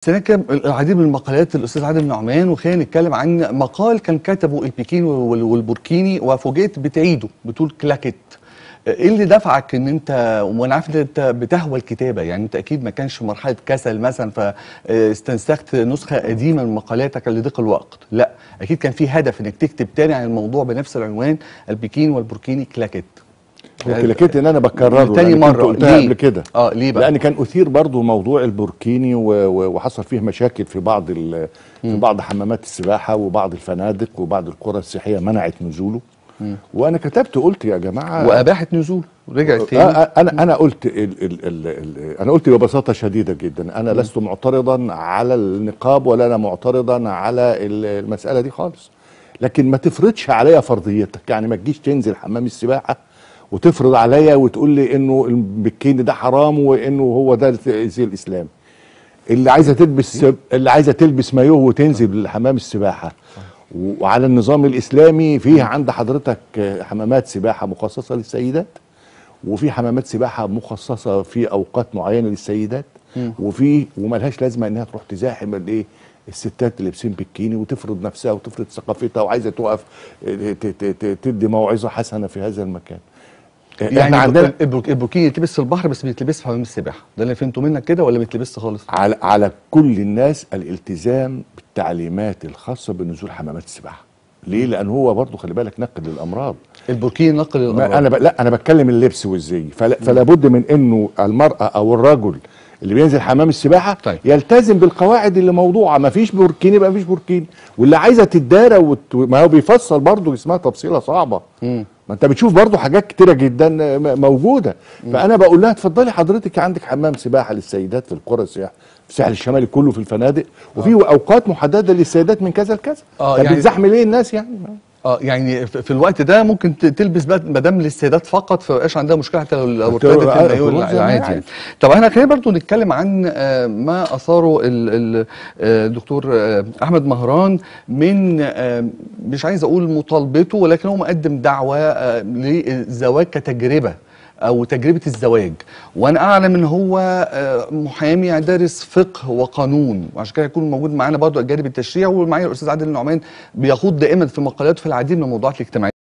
السنه كان العديد من المقالات الاستاذ عادل نعمان وخلينا نتكلم عن مقال كان كتبه البكيني وال- والبوركيني وفوجئت بتعيده بتقول كلاكت ايه اللي دفعك ان انت وانا عارف ان انت بتهوى الكتابه يعني انت اكيد ما كانش في مرحله كسل مثلا فاستنسخت نسخه قديمه من مقالاتك لضيق الوقت لا اكيد كان في هدف انك تكتب تاني عن الموضوع بنفس العنوان البكيني والبوركيني كلاكت وكلاكيت ان انا بكرره تاني لأن كنت مرة. قلتها ليه؟ قبل كده اه ليه بقى؟ لان كان اثير برضو موضوع البوركيني و- و- وحصل فيه مشاكل في بعض ال- في بعض حمامات السباحه وبعض الفنادق وبعض القرى السياحيه منعت نزوله وانا كتبت قلت يا جماعه واباحت نزول رجعت آه، تاني آه، انا انا قلت ال ال ال ال انا قلت ببساطه شديده جدا انا لست معترضا على النقاب ولا انا معترضا على ال- المساله دي خالص لكن ما تفرضش عليا فرضيتك يعني ما تجيش تنزل حمام السباحه وتفرض عليا وتقول لي انه البكيني ده حرام وانه هو ده زي الاسلام اللي عايزه تلبس اللي عايزه تلبس مايوه وتنزل حمام السباحه وعلى النظام الاسلامي فيه عند حضرتك حمامات سباحه مخصصه للسيدات وفي حمامات سباحه مخصصه في اوقات معينه للسيدات وفي وملهاش لازمه انها تروح تزاحم الايه الستات اللي لابسين بكيني وتفرض نفسها وتفرض ثقافتها وعايزه تقف ت- ت- ت- تدي موعظه حسنه في هذا المكان يعني احنا عندنا البروك- البوركيني يتلبس في البحر بس بيتلبس في حمام السباحه ده اللي فهمته منك كده ولا بيتلبس خالص على على كل الناس الالتزام بالتعليمات الخاصه بنزول حمامات السباحه ليه لان هو برضه خلي بالك نقل للامراض البوركيني نقل ما الامراض انا ب... لا انا بتكلم اللبس والزي فلا, فلا بد من انه المراه او الرجل اللي بينزل حمام السباحه طيب. يلتزم بالقواعد اللي موضوعه ما فيش بوركيني يبقى ما فيش بوركيني واللي عايزه تتدارى وت... ما هو بيفصل برضه اسمها تفصيله صعبه مم. ما انت بتشوف برضه حاجات كتيره جدا م- موجوده فانا بقول لها اتفضلي حضرتك عندك حمام سباحه للسيدات في القرى السياح في الساحل الشمالي كله في الفنادق وفي اوقات محدده للسيدات من كذا لكذا آه، طب يعني- بتزحمي ليه الناس يعني اه يعني في في الوقت ده ممكن ت- تلبس بقى ما دام للسيدات فقط فمبقاش عندها مشكله حتى لو لو هت- ارتدت آه، المايوه خروج زي ما العادي هي يعني عايزة. طب احنا خلينا برضو نتكلم عن آه، ما اثاره ال- ال- آه، الدكتور آه، احمد مهران من آه، مش عايز اقول مطالبته ولكن هو مقدم دعوه آه، للزواج كتجربه او تجربه الزواج وانا اعلم ان هو آه، محامي دارس فقه وقانون وعشان كده هيكون موجود معانا برضو الجانب التشريع ومعايا الاستاذ عادل النعمان بيخوض دائما في مقالاته في العديد من الموضوعات الاجتماعيه